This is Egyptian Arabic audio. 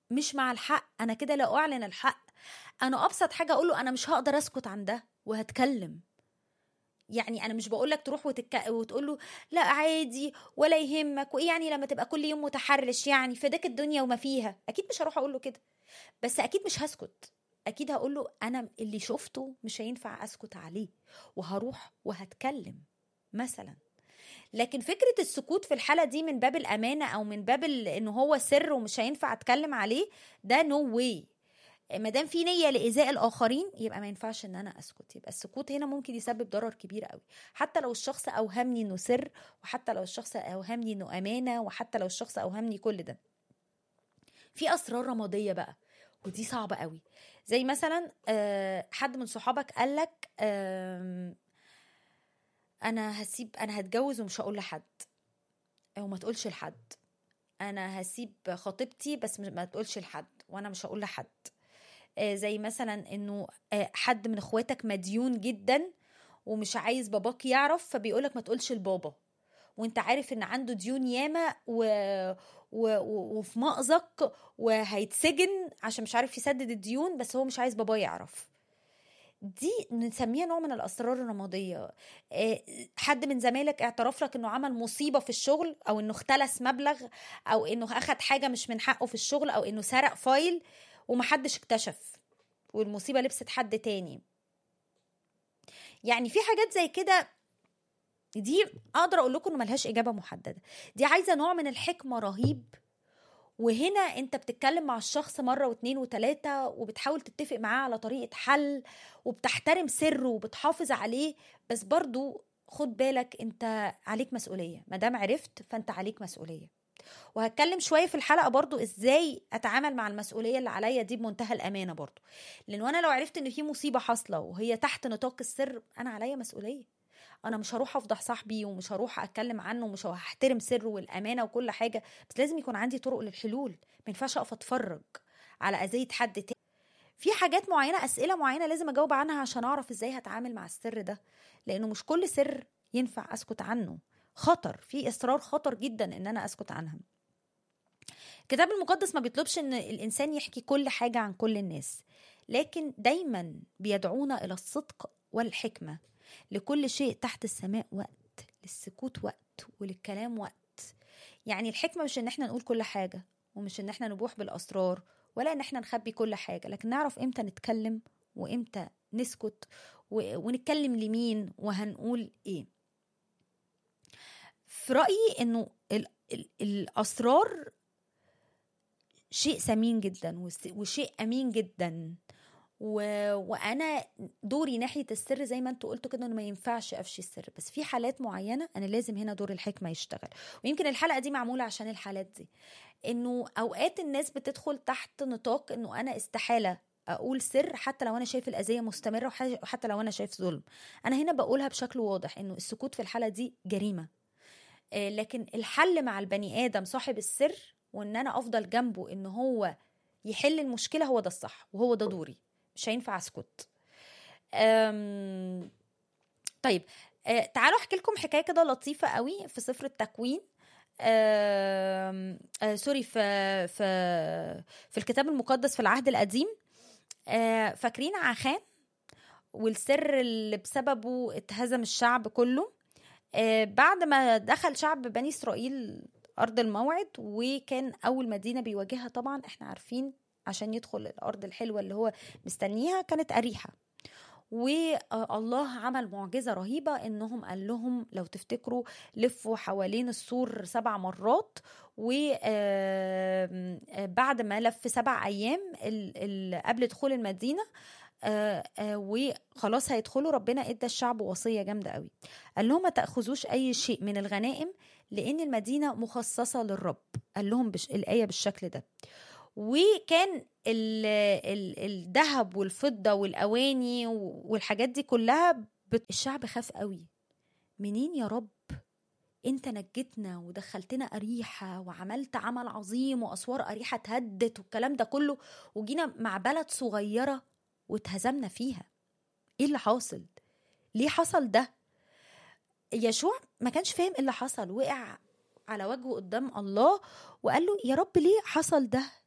مش مع الحق انا كده لا اعلن الحق انا ابسط حاجه اقول له انا مش هقدر اسكت عن ده وهتكلم يعني انا مش بقول لك تروح وتك... وتقول له لا عادي ولا يهمك وايه يعني لما تبقى كل يوم متحرش يعني فداك الدنيا وما فيها اكيد مش هروح اقول له كده بس اكيد مش هسكت اكيد هقول له انا اللي شفته مش هينفع اسكت عليه وهروح وهتكلم مثلا لكن فكره السكوت في الحاله دي من باب الامانه او من باب ال- ان هو سر ومش هينفع اتكلم عليه ده نو no واي ما دام في نيه لايذاء الاخرين يبقى ما ينفعش ان انا اسكت يبقى السكوت هنا ممكن يسبب ضرر كبير قوي حتى لو الشخص اوهمني انه سر وحتى لو الشخص اوهمني انه امانه وحتى لو الشخص اوهمني كل ده في اسرار رماديه بقى ودي صعبه قوي زي مثلا آه، حد من صحابك قال لك آم، انا هسيب انا هتجوز ومش هقول لحد وما تقولش لحد انا هسيب خطيبتي بس مش- ما تقولش لحد وانا مش هقول لحد آه، زي مثلا انه آه، حد من اخواتك مديون جدا ومش عايز باباك يعرف فبيقولك ما تقولش لبابا وانت عارف ان عنده ديون ياما و... و... و... وفي مأزق وهيتسجن عشان مش عارف يسدد الديون بس هو مش عايز باباه يعرف دي نسميها نوع من الاسرار الرماديه آه، حد من زمايلك اعترف لك انه عمل مصيبه في الشغل او انه اختلس مبلغ او انه اخد حاجه مش من حقه في الشغل او انه سرق فايل ومحدش اكتشف والمصيبه لبست حد تاني يعني في حاجات زي كده دي اقدر اقول لكم انه ملهاش اجابه محدده دي عايزه نوع من الحكمه رهيب وهنا انت بتتكلم مع الشخص مره واتنين وتلاته وبتحاول تتفق معاه على طريقه حل وبتحترم سره وبتحافظ عليه بس برضو خد بالك انت عليك مسؤوليه ما دام عرفت فانت عليك مسؤوليه وهتكلم شويه في الحلقه برضو ازاي اتعامل مع المسؤوليه اللي عليا دي بمنتهى الامانه برضو لان انا لو عرفت ان في مصيبه حاصله وهي تحت نطاق السر انا عليا مسؤوليه انا مش هروح افضح صاحبي ومش هروح اتكلم عنه ومش هحترم سره والامانه وكل حاجه بس لازم يكون عندي طرق للحلول ما ينفعش اقف اتفرج على اذيه حد تاني في حاجات معينه اسئله معينه لازم اجاوب عنها عشان اعرف ازاي هتعامل مع السر ده لانه مش كل سر ينفع اسكت عنه خطر في اسرار خطر جدا ان انا اسكت عنها الكتاب المقدس ما بيطلبش ان الانسان يحكي كل حاجه عن كل الناس لكن دايما بيدعونا الى الصدق والحكمه لكل شيء تحت السماء وقت للسكوت وقت وللكلام وقت يعني الحكمه مش ان احنا نقول كل حاجه ومش ان احنا نبوح بالاسرار ولا ان احنا نخبي كل حاجه لكن نعرف امتى نتكلم وامتى نسكت و- ونتكلم لمين وهنقول ايه في رايي انه ال- ال- الاسرار شيء ثمين جدا وس- وشيء امين جدا و... وانا دوري ناحيه السر زي ما انتوا قلتوا كده انه ما ينفعش افشي السر بس في حالات معينه انا لازم هنا دور الحكمه يشتغل ويمكن الحلقه دي معموله عشان الحالات دي انه اوقات الناس بتدخل تحت نطاق انه انا استحاله اقول سر حتى لو انا شايف الاذيه مستمره وح- وحتى لو انا شايف ظلم انا هنا بقولها بشكل واضح انه السكوت في الحاله دي جريمه آه، لكن الحل مع البني ادم صاحب السر وان انا افضل جنبه ان هو يحل المشكله هو ده الصح وهو ده دوري مش هينفع اسكت أم... طيب أه تعالوا احكي لكم حكايه كده لطيفه قوي في سفر التكوين أم... أه سوري في في في الكتاب المقدس في العهد القديم أه فاكرين عخان والسر اللي بسببه اتهزم الشعب كله أه بعد ما دخل شعب بني اسرائيل ارض الموعد وكان اول مدينه بيواجهها طبعا احنا عارفين عشان يدخل الارض الحلوه اللي هو مستنيها كانت اريحه والله عمل معجزة رهيبة انهم قال لهم لو تفتكروا لفوا حوالين السور سبع مرات وبعد ما لف سبع ايام ال- ال- قبل دخول المدينة آه، آه، وخلاص هيدخلوا ربنا ادى الشعب وصية جامدة قوي قال لهم ما تأخذوش اي شيء من الغنائم لان المدينة مخصصة للرب قال لهم بش الآية بالشكل ده وكان ال- ال- الذهب والفضة والأواني والحاجات دي كلها بت... الشعب خاف قوي منين يا رب انت نجيتنا ودخلتنا أريحة وعملت عمل عظيم وأسوار أريحة اتهدت والكلام ده كله وجينا مع بلد صغيرة واتهزمنا فيها ايه اللي حاصل ليه حصل ده يشوع ما كانش فاهم ايه اللي حصل وقع على وجهه قدام الله وقال له يا رب ليه حصل ده